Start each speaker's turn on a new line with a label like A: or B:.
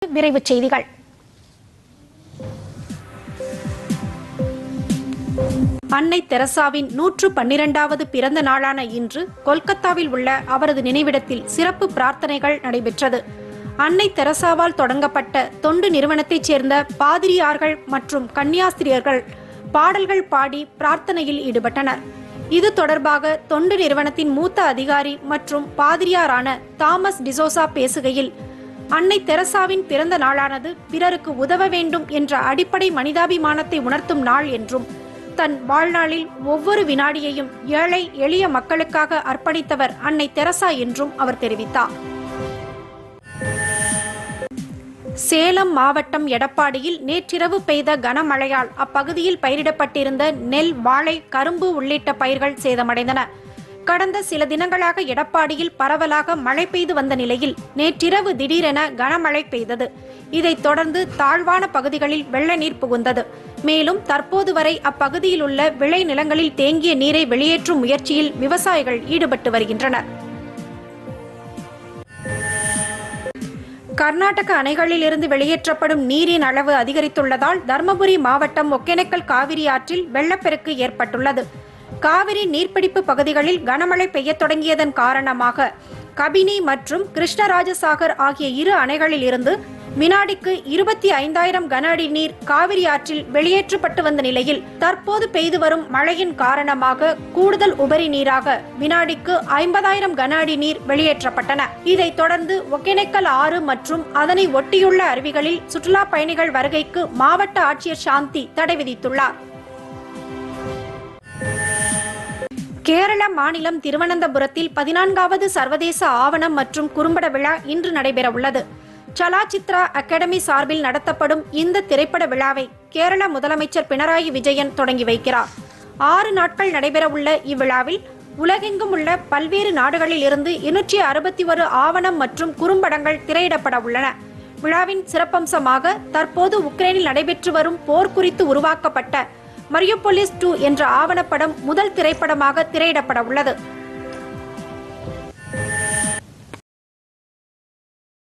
A: விரைவுச் செய்திகள் அன்னை தெரசாவின் நூற்று பன்னிரண்டாவது பிறந்த நாளான இன்று கொல்கத்தாவில் உள்ள அவரது நினைவிடத்தில் சிறப்பு பிரார்த்தனைகள் நடைபெற்றது அன்னை தெரசாவால் தொடங்கப்பட்ட தொண்டு நிறுவனத்தைச் சேர்ந்த பாதிரியார்கள் மற்றும் கன்னியாஸ்திரியர்கள் பாடல்கள் பாடி பிரார்த்தனையில் ஈடுபட்டனர் இது தொடர்பாக தொண்டு நிறுவனத்தின் மூத்த அதிகாரி மற்றும் பாதிரியாரான தாமஸ் டிசோசா பேசுகையில் அன்னை தெரசாவின் பிறந்த நாளானது பிறருக்கு உதவ வேண்டும் என்ற அடிப்படை மனிதாபிமானத்தை உணர்த்தும் நாள் என்றும் தன் வாழ்நாளில் ஒவ்வொரு வினாடியையும் ஏழை எளிய மக்களுக்காக அர்ப்பணித்தவர் அன்னை தெரசா என்றும் அவர் தெரிவித்தார் சேலம் மாவட்டம் எடப்பாடியில் நேற்றிரவு பெய்த கனமழையால் அப்பகுதியில் பயிரிடப்பட்டிருந்த நெல் வாழை கரும்பு உள்ளிட்ட பயிர்கள் சேதமடைந்தன கடந்த சில தினங்களாக எடப்பாடியில் பரவலாக மழை பெய்து வந்த நிலையில் நேற்றிரவு திடீரென கனமழை பெய்தது இதைத் தொடர்ந்து தாழ்வான பகுதிகளில் வெள்ள நீர் புகுந்தது மேலும் தற்போது வரை அப்பகுதியில் உள்ள விளை நிலங்களில் தேங்கிய நீரை வெளியேற்றும் முயற்சியில் விவசாயிகள் ஈடுபட்டு வருகின்றனர் கர்நாடக அணைகளில் இருந்து வெளியேற்றப்படும் நீரின் அளவு அதிகரித்துள்ளதால் தருமபுரி மாவட்டம் ஒகேனக்கல் காவிரி ஆற்றில் வெள்ளப்பெருக்கு ஏற்பட்டுள்ளது காவிரி நீர்பிடிப்பு பகுதிகளில் கனமழை பெய்யத் தொடங்கியதன் காரணமாக கபினி மற்றும் கிருஷ்ணராஜசாகர் ஆகிய இரு அணைகளில் இருந்து வினாடிக்கு இருபத்தி ஐந்தாயிரம் கன அடி நீர் காவிரி ஆற்றில் வெளியேற்றப்பட்டு வந்த நிலையில் தற்போது பெய்து வரும் மழையின் காரணமாக கூடுதல் உபரி நீராக வினாடிக்கு ஐம்பதாயிரம் கன அடி நீர் வெளியேற்றப்பட்டன இதைத் தொடர்ந்து ஒகேனக்கல் ஆறு மற்றும் அதனை ஒட்டியுள்ள அருவிகளில் சுற்றுலா பயணிகள் வருகைக்கு மாவட்ட ஆட்சியர் சாந்தி தடை விதித்துள்ளார் கேரள மாநிலம் திருவனந்தபுரத்தில் பதினான்காவது சர்வதேச ஆவணம் மற்றும் குறும்பட விழா இன்று நடைபெறவுள்ளது சலாச்சித்ரா அகாடமி சார்பில் நடத்தப்படும் இந்த திரைப்பட விழாவை கேரள முதலமைச்சர் பினராயி விஜயன் தொடங்கி வைக்கிறார் ஆறு நாட்கள் நடைபெறவுள்ள இவ்விழாவில் உலகெங்கும் உள்ள பல்வேறு நாடுகளில் இருந்து இருநூற்றி அறுபத்தி ஒரு ஆவணம் மற்றும் குறும்படங்கள் திரையிடப்பட உள்ளன விழாவின் சிறப்பம்சமாக தற்போது உக்ரைனில் நடைபெற்று வரும் போர் குறித்து உருவாக்கப்பட்ட மரியோபோலிஸ் டூ என்ற ஆவணப்படம் முதல் திரைப்படமாக திரையிடப்பட உள்ளது